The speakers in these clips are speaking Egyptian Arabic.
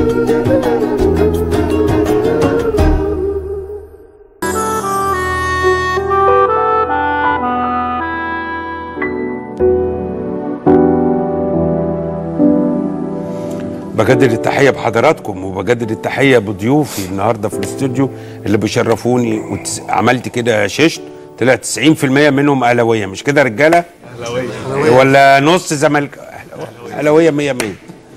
بجدد التحيه بحضراتكم وبجدد التحيه بضيوفي النهارده في الاستوديو اللي بيشرفوني وتس... عملت كده ششت طلع 90% منهم اهلاويه مش كده يا رجاله؟ اهلاويه ولا نص زمالك اهلاويه 100 100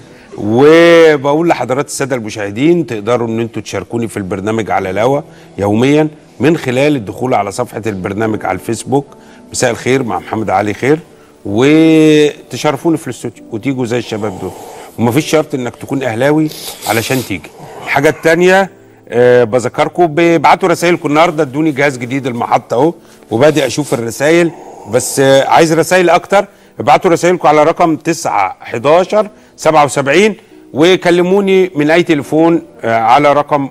وبقول لحضرات الساده المشاهدين تقدروا ان انتوا تشاركوني في البرنامج على الهوا يوميا من خلال الدخول على صفحه البرنامج على الفيسبوك مساء الخير مع محمد علي خير وتشرفوني في الاستوديو وتيجوا زي الشباب دول ومفيش شرط انك تكون اهلاوي علشان تيجي الحاجه الثانيه أه بذكركم بيبعتوا رسائلكم النهارده ادوني جهاز جديد المحطه اهو وبادئ اشوف الرسائل بس أه عايز رسائل اكتر ابعتوا رسائلكم على رقم 9 11 77 وكلموني من اي تليفون أه على رقم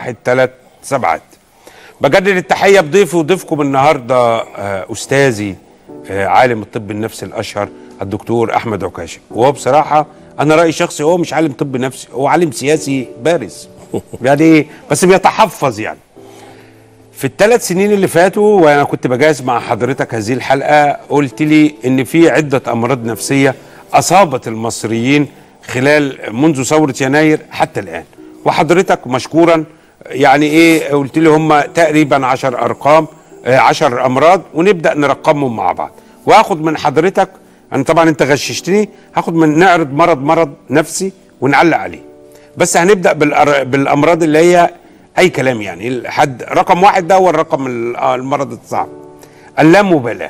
137 بجدد التحيه بضيفي وضيفكم النهارده أه استاذي أه عالم الطب النفسي الاشهر الدكتور احمد عكاشي وهو بصراحه انا رايي شخصي هو مش عالم طب نفسي هو عالم سياسي بارز يعني بس بيتحفظ يعني في الثلاث سنين اللي فاتوا وانا كنت بجهز مع حضرتك هذه الحلقه قلت لي ان في عده امراض نفسيه اصابت المصريين خلال منذ ثوره يناير حتى الان وحضرتك مشكورا يعني ايه قلت لي هم تقريبا 10 ارقام 10 امراض ونبدا نرقمهم مع بعض واخد من حضرتك انا طبعا انت غششتني هاخد من نعرض مرض مرض نفسي ونعلق عليه بس هنبدا بالأر... بالامراض اللي هي اي كلام يعني حد رقم واحد ده هو الرقم المرض الصعب اللامبالاه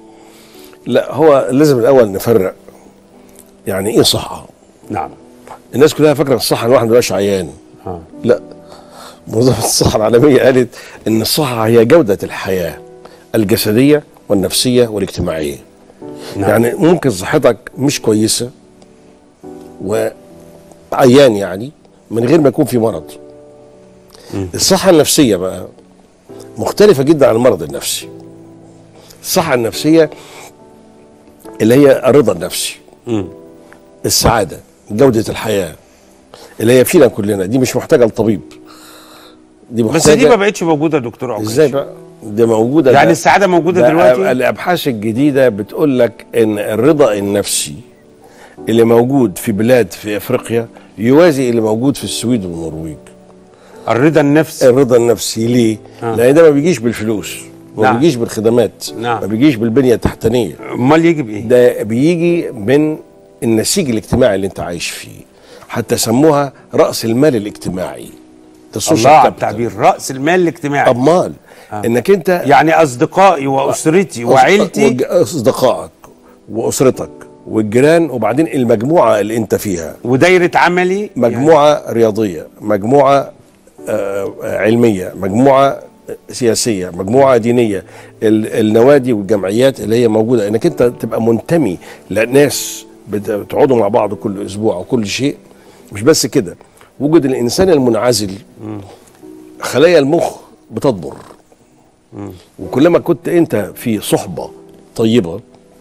لا هو لازم الاول نفرق يعني ايه صحه نعم الناس كلها فاكره الصحه ان الواحد ما يبقاش عيان آه. لا منظمه الصحه العالميه قالت ان الصحه هي جوده الحياه الجسديه والنفسيه والاجتماعيه نعم. يعني ممكن صحتك مش كويسه وعيان يعني من غير ما يكون في مرض م. الصحه النفسيه بقى مختلفه جدا عن المرض النفسي الصحه النفسيه اللي هي الرضا النفسي م. السعاده جوده الحياه اللي هي فينا كلنا دي مش محتاجه لطبيب دي محتاجه بس دي ما بقتش موجوده يا دكتور عكاش ازاي بقى دي موجوده يعني السعاده موجوده دلوقتي الابحاث الجديده بتقول لك ان الرضا النفسي اللي موجود في بلاد في افريقيا يوازي اللي موجود في السويد والنرويج الرضا النفسي الرضا النفسي ليه؟ آه. لان ده ما بيجيش بالفلوس ما نعم. بيجيش بالخدمات نعم. ما بيجيش بالبنيه التحتانيه امال يجي بايه؟ ده بيجي من النسيج الاجتماعي اللي انت عايش فيه حتى سموها راس المال الاجتماعي الله على التعبير راس المال الاجتماعي امال آه. انك انت يعني اصدقائي واسرتي وعيلتي اصدقائك واسرتك والجيران وبعدين المجموعه اللي انت فيها ودايره عملي مجموعه يعني. رياضيه مجموعه آه علميه مجموعه سياسيه مجموعه دينيه النوادي والجمعيات اللي هي موجوده انك انت تبقى منتمي لناس بتقعدوا مع بعض كل اسبوع وكل شيء مش بس كده وجود الانسان المنعزل خلايا المخ بتضمر وكلما كنت انت في صحبه طيبه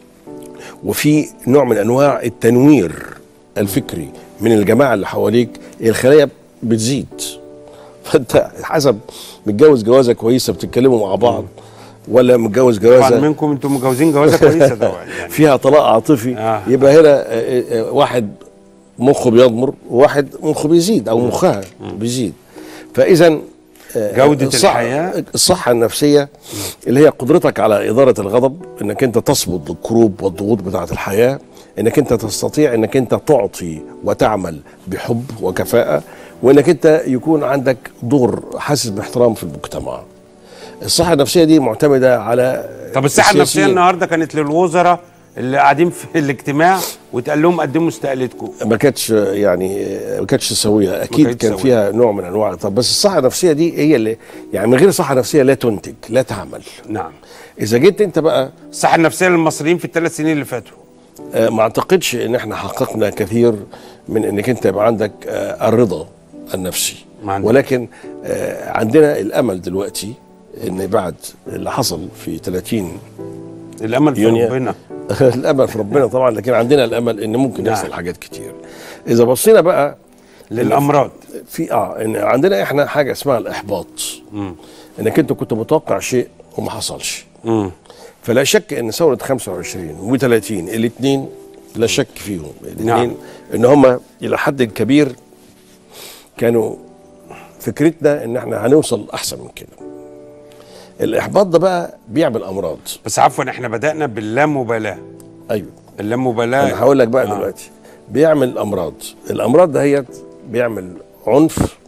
وفي نوع من انواع التنوير الفكري من الجماعه اللي حواليك الخلايا بتزيد فانت حسب متجوز جوازه كويسه بتتكلموا مع بعض ولا متجوز جوازه طبعا منكم انتم متجوزين جوازه كويسه طبعا يعني فيها طلاق عاطفي آه. يبقى هنا واحد مخه بيضمر وواحد مخه بيزيد او مخها بيزيد فاذا جودة الصحة الحياة الصحة النفسية اللي هي قدرتك على إدارة الغضب إنك أنت تصمد الكروب والضغوط بتاعة الحياة إنك أنت تستطيع إنك أنت تعطي وتعمل بحب وكفاءة وإنك أنت يكون عندك دور حاسس باحترام في المجتمع الصحة النفسية دي معتمدة على طب الصحة النفسية النهاردة كانت للوزراء اللي قاعدين في الاجتماع وتقال لهم قدموا استقالتكم ما كانتش يعني ما كانتش سويه اكيد كان سوية. فيها نوع من انواع طب بس الصحه النفسيه دي هي اللي يعني من غير صحه نفسيه لا تنتج لا تعمل نعم اذا جيت انت بقى الصحه النفسيه للمصريين في الثلاث سنين اللي فاتوا آه ما اعتقدش ان احنا حققنا كثير من انك انت يبقى عندك آه الرضا النفسي ولكن آه عندنا الامل دلوقتي ان بعد اللي حصل في 30 الامل في ربنا الامل في ربنا طبعا لكن عندنا الامل ان ممكن يحصل حاجات كتير اذا بصينا بقى للامراض في اه إن عندنا احنا حاجه اسمها الاحباط انك انت كنت متوقع شيء وما حصلش مم. فلا شك ان ثوره 25 و30 الاثنين لا شك فيهم الاثنين نعم. ان هم الى حد كبير كانوا فكرتنا ان احنا هنوصل احسن من كده الاحباط ده بقى بيعمل امراض بس عفوا احنا بدانا باللامبالاه ايوه اللامبالاه انا هقول لك بقى آه. دلوقتي بيعمل امراض الامراض دهيت بيعمل عنف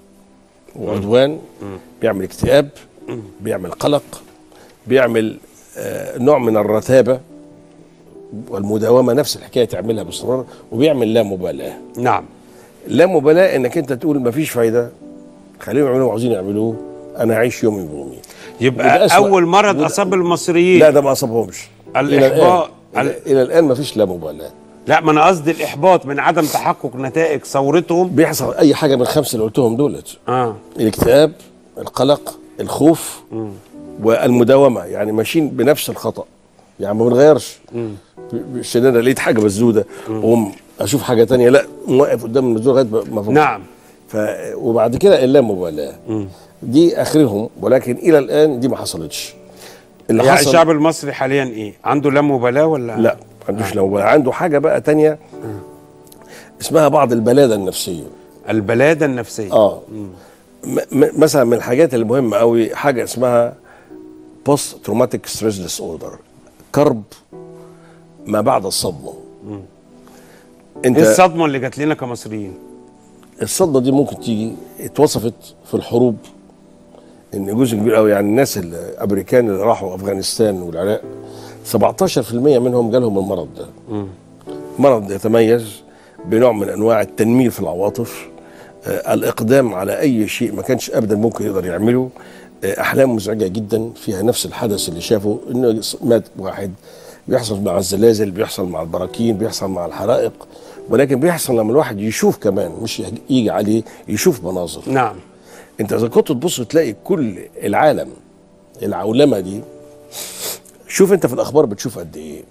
وعدوان بيعمل اكتئاب بيعمل قلق بيعمل آه نوع من الرتابه والمداومه نفس الحكايه تعملها باصرار وبيعمل لا مبالاه نعم لا مبالاه انك انت تقول مفيش فايده خليهم يعملوا عاوزين يعملوه انا عايش يومي بيومي وده يبقى أسوأ. اول مرض وده- اصاب المصريين لا ده ما اصابهمش الى الإحباط. الان ال- الى الان مفيش لا مبالاه لا ما انا قصدي الاحباط من عدم تحقق نتائج ثورتهم بيحصل اي حاجه من الخمسه اللي قلتهم دولت اه الاكتئاب القلق الخوف والمداومه يعني ماشيين بنفس الخطا يعني ما بنغيرش مش إن انا لقيت حاجه مسدوده اقوم اشوف حاجه تانية لا موقف قدام المسدود لغايه ما أفوق. نعم ف وبعد كده اللامبالاه دي اخرهم ولكن الى الان دي ما حصلتش اللي يعني حصل الشعب المصري حاليا ايه عنده لامبالاه ولا لا ما عندوش لامبالاه عنده حاجه بقى تانية اسمها بعض البلاده النفسيه البلاده النفسيه اه م- م- مثلا من الحاجات المهمه قوي حاجه اسمها بوست تروماتيك ستريس ديس اوردر كرب ما بعد الصدمه انت ايه الصدمه اللي جات لنا كمصريين الصدمه دي ممكن تيجي اتوصفت في الحروب ان جزء كبير قوي يعني الناس الامريكان اللي راحوا افغانستان والعراق 17% منهم جالهم المرض ده مرض يتميز بنوع من انواع التنمير في العواطف آه، الاقدام على اي شيء ما كانش ابدا ممكن يقدر يعمله آه، احلام مزعجه جدا فيها نفس الحدث اللي شافه انه مات واحد بيحصل مع الزلازل بيحصل مع البراكين بيحصل مع الحرائق ولكن بيحصل لما الواحد يشوف كمان مش يجي عليه يشوف مناظر نعم انت اذا كنت تبص تلاقي كل العالم العولمه دي شوف انت في الاخبار بتشوف قد ايه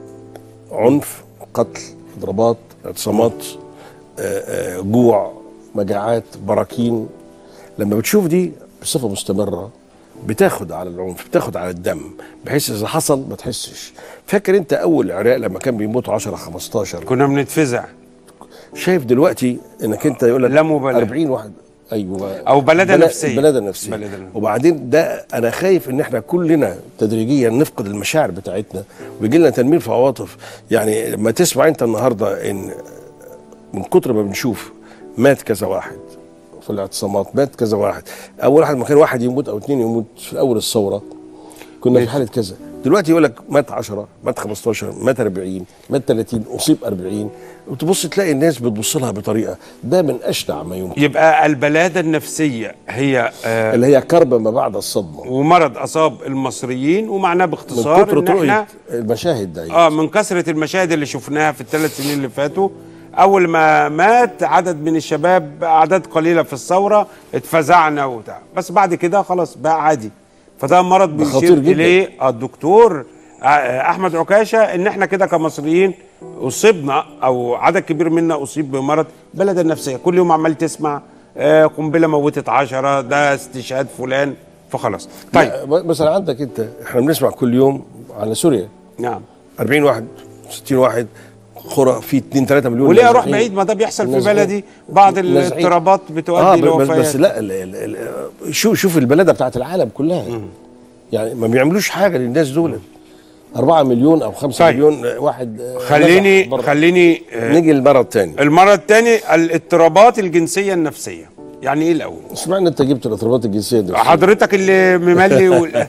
عنف قتل ضربات اعتصامات آه، آه، جوع مجاعات براكين لما بتشوف دي بصفه مستمره بتاخد على العنف بتاخد على الدم بحيث اذا حصل ما تحسش فاكر انت اول عراق لما كان بيموتوا 10 15 كنا بنتفزع شايف دلوقتي انك انت يقول لك لا مبالاة. 40 واحد ايوه أو بلادة بلا- نفسية. بلادة نفسية بلادة نفسية. وبعدين ده انا خايف ان احنا كلنا تدريجيا نفقد المشاعر بتاعتنا ويجي لنا تنمير في عواطف يعني لما تسمع انت النهارده ان من كتر ما بنشوف مات كذا واحد في الاعتصامات مات كذا واحد اول واحد ما كان واحد يموت او اثنين يموت في اول الثوره كنا في حاله كذا دلوقتي يقول لك مات 10 مات 15 مات 40 مات 30 اصيب 40 وتبص تلاقي الناس بتبص لها بطريقه ده من اشنع ما يمكن يبقى البلاده النفسيه هي آه اللي هي كرب ما بعد الصدمه ومرض اصاب المصريين ومعناه من باختصار كتر ان احنا رؤيه المشاهد دي اه من كثره المشاهد اللي شفناها في الثلاث سنين اللي فاتوا اول ما مات عدد من الشباب اعداد قليله في الثوره اتفزعنا وبتاع بس بعد كده خلاص بقى عادي فده مرض ده خطير بيشير جدا. اليه الدكتور آه، احمد عكاشه ان احنا كده كمصريين اصبنا او عدد كبير منا اصيب بمرض بلد النفسيه كل يوم عمال تسمع آه، قنبله موتت عشرة ده استشهاد فلان فخلاص طيب طيب مثلا عندك انت احنا بنسمع كل يوم على سوريا نعم 40 واحد 60 واحد خرى في 2 3 مليون وليه اروح نازحين. بعيد ما ده بيحصل في نازحين. بلدي بعض نازحين. الاضطرابات بتؤدي اه بس, لوفيات بس لا ال ال ال شوف شوف البلده بتاعت العالم كلها يعني ما بيعملوش حاجه للناس دول 4 مليون او 5 طيب. مليون واحد آه، نزح خليني بره. خليني آه، نيجي للمرض تاني المرض الثاني الاضطرابات الجنسيه النفسيه يعني ايه الاول اشمعنى انت جبت الاضطرابات الجنسيه دي حضرتك اللي مملي وال...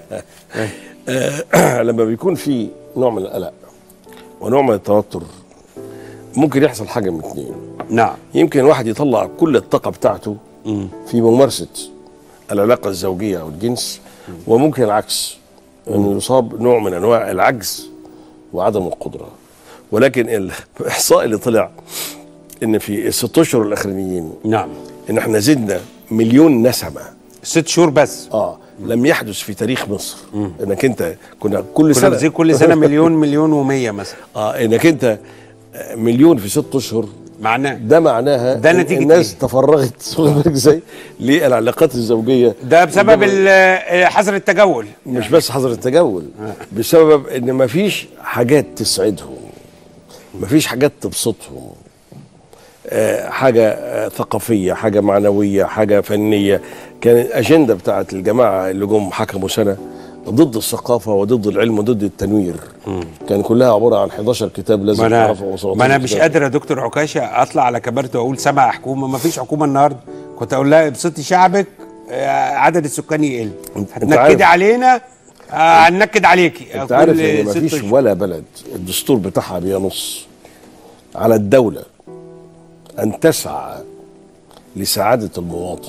لما بيكون في نوع من القلق ونوع من التوتر ممكن يحصل حاجه من اثنين نعم يمكن الواحد يطلع كل الطاقه بتاعته في ممارسه العلاقه الزوجيه او الجنس وممكن العكس انه يصاب نوع من انواع العجز وعدم القدره ولكن الاحصاء اللي طلع ان في الست اشهر الاخرانيين نعم ان احنا زدنا مليون نسمه ست شهور بس اه لم يحدث في تاريخ مصر انك انت كنا كل كنا سنه بنزيد كل سنه مليون مليون ومية مثلا اه انك انت مليون في ست اشهر معناه ده معناها ده إن نتيجة الناس إيه؟ تفرغت واخد بالك ازاي للعلاقات الزوجيه ده بسبب ال- آه، حظر التجول مش بس حظر التجول بسبب ان مفيش حاجات تسعدهم مفيش حاجات تبسطهم آه، حاجة آه، ثقافية حاجة معنوية حاجة فنية كان الأجندة بتاعت الجماعة اللي جم حكموا سنة ضد الثقافة وضد العلم وضد التنوير كان كلها عبارة عن 11 كتاب لازم ما انا تعرفهم و17 ما انا مش كتاب. قادر يا دكتور عكاشه اطلع على كبارته واقول سبع حكومه ما فيش حكومه النهارده كنت اقول لها ابسطي شعبك آه، عدد السكان يقل عارف- هتنكدي علينا آه، هننكد عليكي انت عارف كل ان ست مفيش أشهر. ولا بلد الدستور بتاعها بينص على الدولة أن تسعى لسعادة المواطن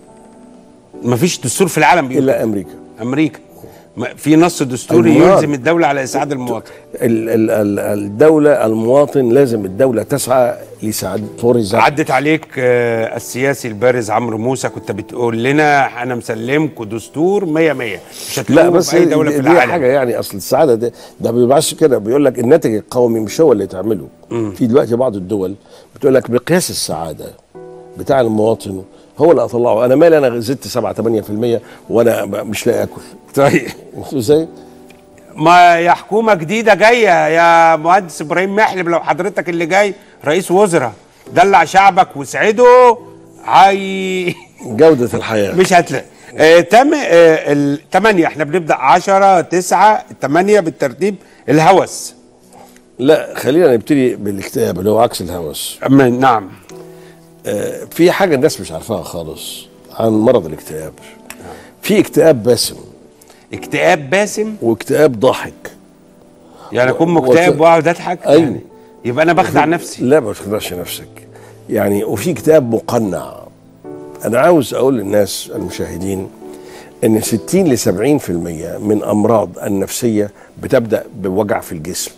ما فيش دستور في العالم بيقول إلا أمريكا امريكا ما- في نص دستوري المواطن. يلزم الدوله على اسعاد المواطن ال- ال- ال- الدولة المواطن لازم الدولة تسعى لسعادة فور example. عدت عليك آه، السياسي البارز عمرو موسى كنت بتقول لنا انا مسلمكم دستور 100 100 مش لا هتلاقوه بس في اي دوله دي, في دي العالم حاجة يعني أصل السعادة ده ده ما بيبقاش كده بيقول لك الناتج القومي مش هو اللي تعمله في دلوقتي بعض الدول بتقول لك مقياس السعادة بتاع المواطن هو اللي أطلعه أنا مالي أنا زدت 7 8% وأنا ب- مش لاقي آكل طيب ازاي؟ ما يا حكومه جديده جايه يا مهندس ابراهيم محلب لو حضرتك اللي جاي رئيس وزراء دلع شعبك واسعده هاي جودة الحياة مش هتلاقي آه تم آه الثمانية احنا بنبدأ 10 9 8 بالترتيب الهوس لا خلينا نبتدي بالاكتئاب اللي هو عكس الهوس أما نعم آه، في حاجة الناس مش عارفاها خالص عن مرض الاكتئاب في اكتئاب باسم اكتئاب باسم واكتئاب ضاحك يعني اكون و- مكتئب وت- واقعد اضحك أيوة. يعني يبقى انا بخدع نفسي لا ما تخدعش نفسك يعني وفي اكتئاب مقنع انا عاوز اقول للناس المشاهدين ان 60 ل 70% من امراض النفسيه بتبدا بوجع في الجسم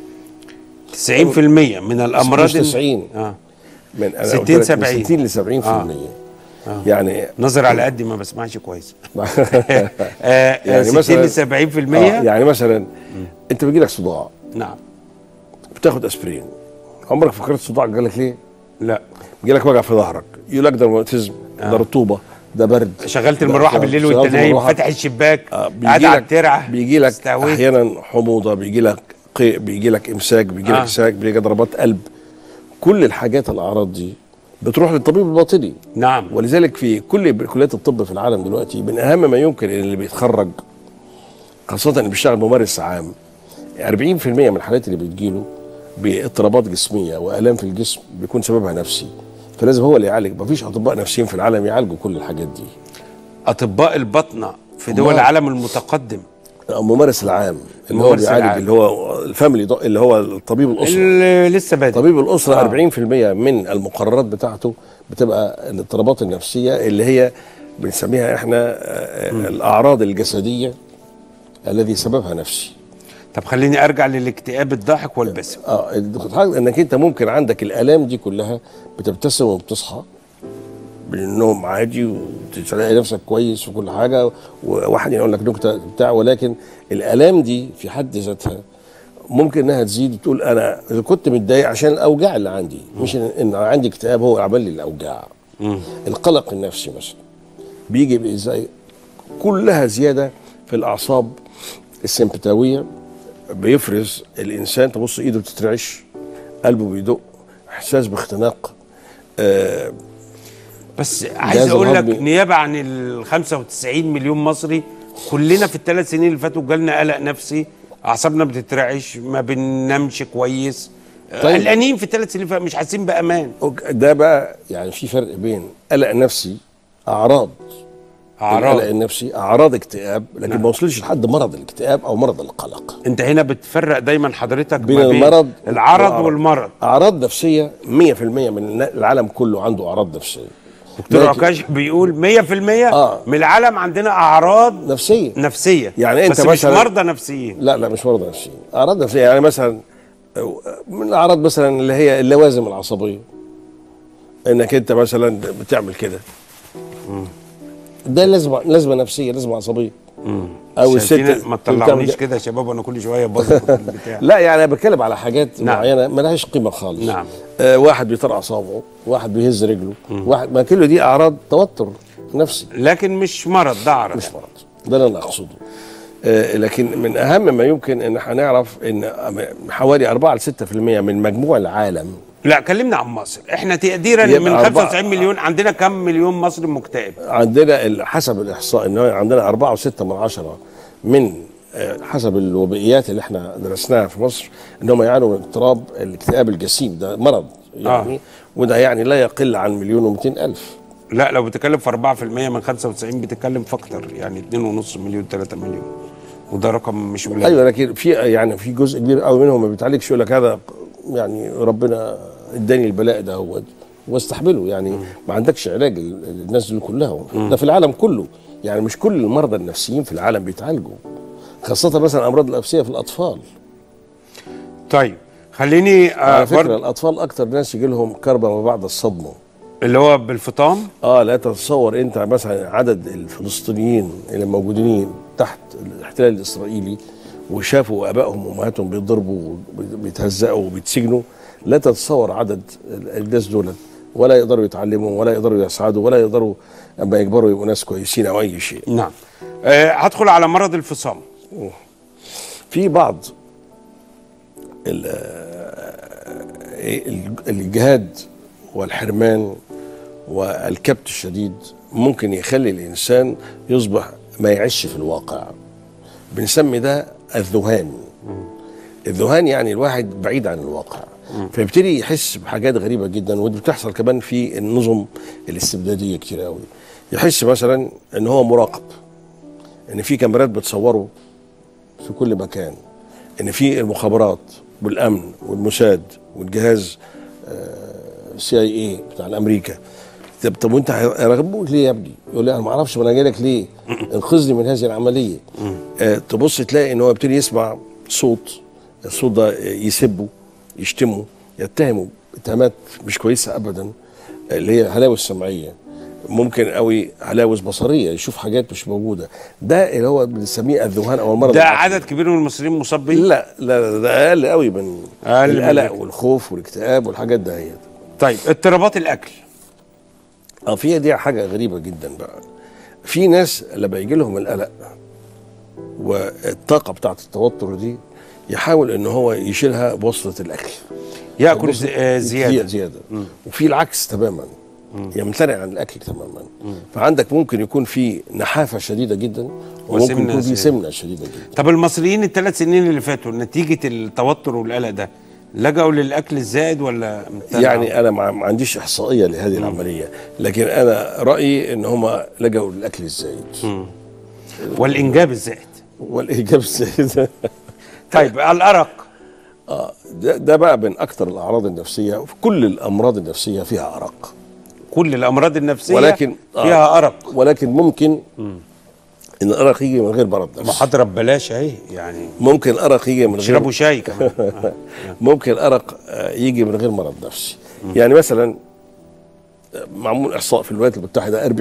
90% من الامراض مش 90 اه من أنا 60 قلت لك من 70. 60 ل 70% آه. يعني نظر على قدي ما بسمعش كويس آه يعني يعني 60 مثلاً- ل 70% آه يعني مثلا انت بيجي لك صداع نعم بتاخد اسبرين عمرك فكرت صداع جالك ليه؟ لا بيجي لك وجع في ظهرك يقول لك ده روماتيزم ده رطوبه ده برد شغلت ده- المروحه بالليل شغلت وانت نايم المروحة. فاتح الشباك آه، قاعد بيجي على لك الترعه بيجي لك استهويت. احيانا حموضه بيجي لك قيء بيجي لك امساك بيجي لك آه. اسهاك بيجي لك ضربات قلب كل الحاجات الاعراض دي بتروح للطبيب الباطني نعم ولذلك في كل كليات الطب في العالم دلوقتي من اهم ما يمكن ان اللي بيتخرج خاصه اللي بيشتغل ممارس عام 40% من الحالات اللي بتجيله باضطرابات جسميه والام في الجسم بيكون سببها نفسي فلازم هو اللي يعالج مفيش اطباء نفسيين في العالم يعالجوا كل الحاجات دي اطباء البطنه في دول أمال. العالم المتقدم الممارس العام اللي هو الممارس بيعالج العام. اللي هو الفاميلي دو- اللي هو الطبيب الاسره اللي لسه بادئ طبيب الاسره آه. 40% من المقررات بتاعته بتبقى الاضطرابات النفسيه اللي هي بنسميها احنا آه، الاعراض الجسديه الذي سببها نفسي طب خليني ارجع للاكتئاب الضاحك والبسم اه الحاجة انك انت ممكن عندك الالام دي كلها بتبتسم وبتصحى بالنوم عادي وتلاقي نفسك كويس وكل حاجه وواحد يقول لك نكته بتاع ولكن الالام دي في حد ذاتها ممكن انها تزيد وتقول انا اذا كنت متضايق عشان الاوجاع اللي عندي مش ان إن عندي اكتئاب هو عمل لي الاوجاع القلق النفسي مثلا بيجي ازاي كلها زياده في الاعصاب السمبتاويه بيفرز الانسان تبص ايده بتترعش قلبه بيدق احساس باختناق آه بس عايز جهاز اقول لك الهضمي. نيابه عن ال 95 مليون مصري كلنا في الثلاث سنين اللي فاتوا جالنا قلق نفسي اعصابنا بتترعش ما بننامش كويس طيب. قلقانين في الثلاث سنين اللي فاتوا مش حاسين بامان أوك- ده بقى يعني في فرق بين قلق نفسي اعراض اعراض القلق النفسي اعراض اكتئاب لكن ما وصلش لحد مرض الاكتئاب او مرض القلق انت هنا بتفرق دايما حضرتك بين ما بين المرض العرض والأعراض. والمرض اعراض نفسيه 100% من النا- العالم كله عنده اعراض نفسيه دكتور لكن- عكاش بيقول 100% آه. من العالم عندنا اعراض نفسيه نفسيه يعني أنت بس مش مثلاً- مرضى نفسيين لا لا مش مرضى نفسيين اعراض نفسيه يعني مثلا من الاعراض مثلا اللي هي اللوازم العصبيه انك انت مثلا بتعمل كده ده لازمه لازمه نفسيه لازمه عصبيه او شايفين الست ما بتعمل تطلعونيش ده. كده يا شباب وانا كل شويه باظ البتاع لا يعني انا بتكلم على حاجات نعم. معينه ملهاش قيمه خالص نعم. آه واحد بيطرقع صابعه واحد بيهز رجله واحد ما كل دي اعراض توتر نفسي لكن مش مرض ده عرض مش مرض ده اللي انا اقصده آه لكن من اهم ما يمكن ان هنعرف ان حوالي 4 ل 6% من مجموع العالم لا كلمنا عن مصر احنا تقديرا يبقى من أربعة. 95 مليون عندنا كم مليون مصري مكتئب عندنا ال- حسب الاحصاء ان هو عندنا 4 و6 من عشرة من آه، حسب الوبائيات اللي احنا درسناها في مصر ان هم يعانوا من اضطراب الاكتئاب الجسيم ده مرض يعني آه. وده يعني لا يقل عن مليون و200 الف لا لو بتتكلم في 4% من 95 بتتكلم في اكتر يعني 2.5 مليون 3 مليون وده رقم مش قليل ايوه لكن في يعني في جزء كبير قوي منهم ما بيتعالجش يقول لك هذا يعني ربنا اداني البلاء ده هو واستحمله يعني ما عندكش علاج ال- الناس دول كلها ده في العالم كله يعني مش كل المرضى النفسيين في العالم بيتعالجوا خاصة مثلا الأمراض النفسية في الأطفال طيب خليني آه على فكرة برضه الأطفال أكتر ناس يجي لهم كربة ما بعد الصدمة اللي هو بالفطام اه لا تتصور انت مثلا عدد الفلسطينيين اللي موجودين تحت الاحتلال الاسرائيلي وشافوا ابائهم وامهاتهم بيتضربوا وبيتهزقوا وبيتسجنوا لا تتصور عدد الناس دول ولا يقدروا يتعلموا ولا يقدروا يسعدوا ولا يقدروا اما يكبروا يبقوا ناس كويسين او اي شيء نعم آه هدخل على مرض الفصام في بعض ال- ال- الجهاد والحرمان والكبت الشديد ممكن يخلي الانسان يصبح ما يعيش في الواقع بنسمي ده الذهان الذهان يعني الواحد بعيد عن الواقع فيبتدي يحس بحاجات غريبه جدا ودي بتحصل كمان في النظم الاستبداديه كتير قوي يحس مثلا ان هو مراقب ان في كاميرات بتصوره في كل مكان ان في المخابرات والامن والموساد والجهاز السي اي اي بتاع الامريكا طب طب وانت هيراقبوك ليه يا ابني؟ يقول لي انا ما اعرفش ما انا جاي لك ليه؟ انقذني من هذه العمليه. آه تبص تلاقي ان هو يبتدي يسمع صوت الصوت ده يسبه يشتمه يتهمه اتهامات مش كويسه ابدا اللي هي هلاوس سمعيه ممكن قوي هلاوس بصريه يشوف حاجات مش موجوده ده اللي هو بنسميه الذهان او المرض ده العقلي. عدد كبير من المصريين مصاب بيه لا لا ده اقل قوي من أقل من القلق ذلك. والخوف والاكتئاب والحاجات ده هي طيب اضطرابات الاكل اه في دي حاجه غريبه جدا بقى في ناس لما يجي لهم القلق والطاقه بتاعت التوتر دي يحاول ان هو يشيلها بواسطه الاكل ياكل ز- آه، زياده زياده زياده وفي العكس تماما يمتنع عن الاكل تماما فعندك ممكن يكون في نحافه شديده جدا وممكن وسمنة يكون في زيادة. سمنه شديده جدا طب المصريين الثلاث سنين اللي فاتوا نتيجه التوتر والقلق ده لجأوا للاكل الزائد ولا امتنعوا؟ يعني انا ما ما عنديش احصائيه لهذه العمليه لكن انا رايي ان هم لجأوا للاكل الزايد والانجاب الزائد والاجابه الزايده طيب الارق اه ده, ده بقى من اكثر الاعراض النفسيه وفي كل الامراض النفسيه فيها ارق كل الامراض النفسيه ولكن آه. فيها ارق ولكن ممكن ان الارق يجي من غير مرض نفسي محاضره ببلاش اهي يعني ممكن الارق يجي من غير اشربوا شاي كمان ممكن الارق آه، يجي من غير مرض نفسي يعني مثلا آه، معمول احصاء في الولايات المتحده 40%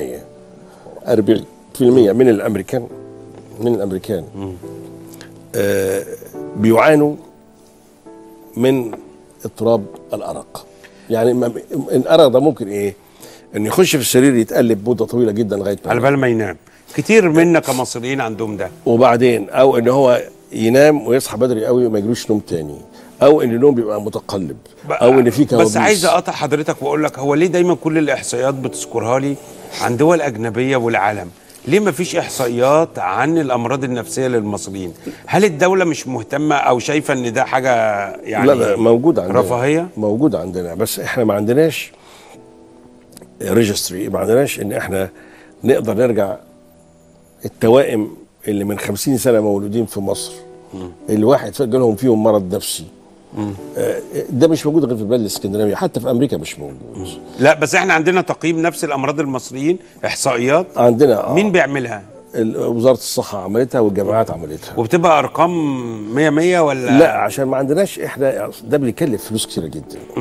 40% من الامريكان من الامريكان آه بيعانوا من اضطراب الارق يعني ما- الارق ده ممكن ايه انه يخش في السرير يتقلب مده طويله جدا لغايه ما على بال ما ينام كتير منا كمصريين عندهم ده وبعدين او ان هو ينام ويصحى بدري قوي وما يجيلوش نوم تاني او ان النوم بيبقى متقلب او ان في كوابيس بس عايز اقطع حضرتك واقول لك هو ليه دايما كل الاحصائيات بتذكرها لي عن دول اجنبيه والعالم ليه ما فيش احصائيات عن الامراض النفسيه للمصريين هل الدوله مش مهتمه او شايفه ان ده حاجه يعني لا لا موجود عندنا رفاهيه موجود عندنا بس احنا ما عندناش ريجستري ما عندناش ان احنا نقدر نرجع التوائم اللي من خمسين سنة مولودين في مصر الواحد جالهم فيهم مرض نفسي آه، ده مش موجود غير في البلاد الاسكندنافيه حتى في امريكا مش موجود لا بس احنا عندنا تقييم نفس الامراض المصريين احصائيات عندنا آه، مين بيعملها ال- وزاره الصحه عملتها والجامعات عملتها وبتبقى ارقام 100 100 ولا لا عشان ما عندناش احنا ده بيكلف فلوس كتيره جدا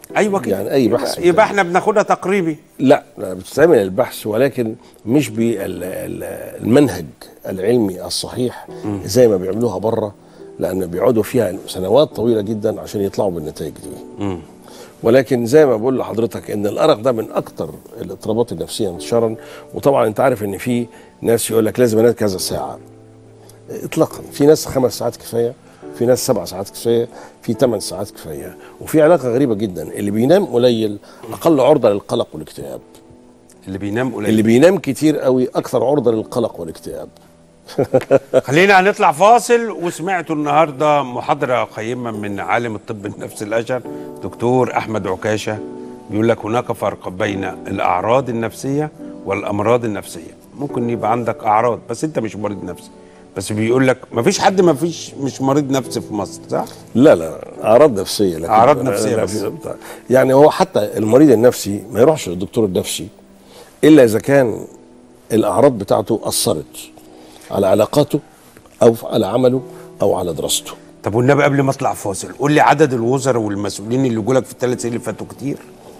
ايوه كده يعني اي بحث يبقى احنا بناخدها تقريبي لا لا بتستعمل البحث ولكن مش بالمنهج العلمي الصحيح زي ما بيعملوها بره لان بيقعدوا فيها سنوات طويله جدا عشان يطلعوا بالنتائج دي ولكن زي ما بقول لحضرتك ان الارق ده من اكتر الاضطرابات النفسيه انتشارا وطبعا انت عارف ان في ناس يقول لك لازم انام كذا ساعه اطلاقا في ناس خمس ساعات كفايه في ناس سبع ساعات كفايه في ثمان ساعات كفايه وفي علاقه غريبه جدا اللي بينام قليل اقل عرضه للقلق والاكتئاب اللي بينام قليل اللي بينام كتير قوي اكثر عرضه للقلق والاكتئاب خلينا هنطلع فاصل وسمعتوا النهارده محاضره قيمه من عالم الطب النفسي الاشهر دكتور احمد عكاشه بيقول لك هناك فرق بين الاعراض النفسيه والامراض النفسيه ممكن يبقى عندك اعراض بس انت مش مريض نفسي بس بيقول لك ما فيش حد ما فيش مش مريض نفسي في مصر صح لا لا اعراض نفسيه لكن أعراض نفسية لا بس. في- بتاع- يعني هو حتى المريض النفسي ما يروحش للدكتور النفسي الا اذا كان الاعراض بتاعته اثرت على علاقاته او على عمله او على دراسته طب والنبي قبل ما اطلع فاصل قول لي عدد الوزراء والمسؤولين اللي جولك في الثلاث سنين اللي فاتوا كتير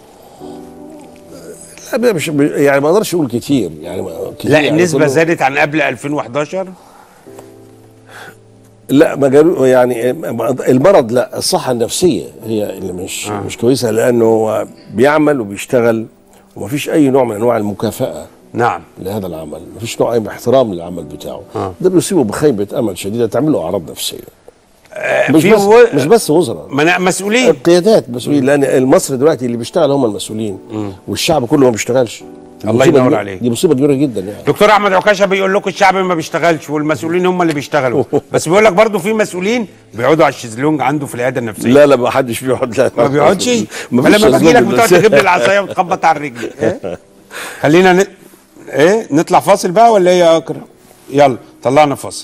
لا مش يعني ما اقدرش اقول كتير يعني ما- كتير لا يعني النسبه كله- زادت عن قبل 2011 لا ما جالو يعني المرض لا الصحه النفسيه هي اللي مش آه. مش كويسه لانه هو بيعمل وبيشتغل ومفيش اي نوع من انواع المكافاه نعم لهذا العمل مفيش نوع من احترام للعمل بتاعه آه. ده بيصيبه بخيبه امل شديده تعمل له اعراض نفسيه مش في بس و- مش بس وزراء من- مسؤولين القيادات مسؤولين لان مصر دلوقتي اللي بيشتغل هم المسؤولين والشعب كله ما بيشتغلش دي الله مصيبة ينور كبيرة- عليك. دي مصيبه كبيره جدا يعني دكتور احمد عكاشه بيقول لكم الشعب ما بيشتغلش والمسؤولين هم اللي بيشتغلوا بس بيقول لك برضه في مسؤولين بيقعدوا على الشезلونج عنده في العياده النفسيه لا لا ما حدش بيقعد لا ما بيقعدش ما فلما فيش باجي لك أسباب بتقعد للناس. تجيب لي العصايه وتخبط على الرجل إيه؟ خلينا ن... ايه نطلع فاصل بقى ولا ايه يا اكرم يلا طلعنا فاصل